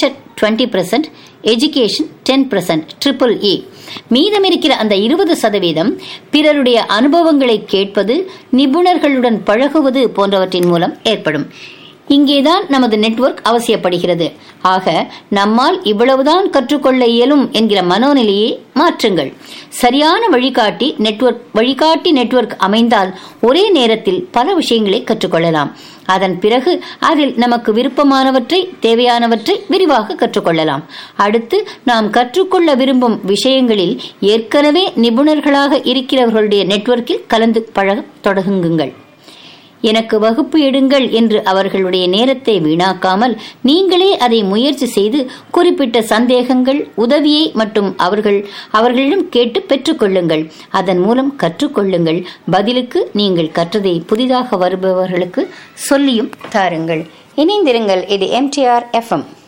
literature twenty percent education ten percent triple E மீதம் இருக்கிற அந்த இருபது சதவீதம் பிறருடைய அனுபவங்களை கேட்பது நிபுணர்களுடன் பழகுவது போன்றவற்றின் மூலம் ஏற்படும் இங்கேதான் நமது நெட்வொர்க் அவசியப்படுகிறது ஆக நம்மால் இவ்வளவுதான் கற்றுக்கொள்ள இயலும் என்கிற மனோநிலையை மாற்றுங்கள் சரியான வழிகாட்டி நெட்வொர்க் வழிகாட்டி நெட்வொர்க் அமைந்தால் ஒரே நேரத்தில் பல விஷயங்களை கற்றுக்கொள்ளலாம் அதன் பிறகு அதில் நமக்கு விருப்பமானவற்றை தேவையானவற்றை விரிவாக கற்றுக்கொள்ளலாம் அடுத்து நாம் கற்றுக்கொள்ள விரும்பும் விஷயங்களில் ஏற்கனவே நிபுணர்களாக இருக்கிறவர்களுடைய நெட்வொர்க்கில் கலந்து பழக தொடங்குங்கள் எனக்கு வகுப்பு எடுங்கள் என்று அவர்களுடைய நேரத்தை வீணாக்காமல் நீங்களே அதை முயற்சி செய்து குறிப்பிட்ட சந்தேகங்கள் உதவியை மற்றும் அவர்கள் அவர்களிடம் கேட்டு பெற்றுக்கொள்ளுங்கள் அதன் மூலம் கற்றுக்கொள்ளுங்கள் பதிலுக்கு நீங்கள் கற்றதை புதிதாக வருபவர்களுக்கு சொல்லியும் தாருங்கள் இணைந்திருங்கள் இது எம்டிஆர் எஃப்எம்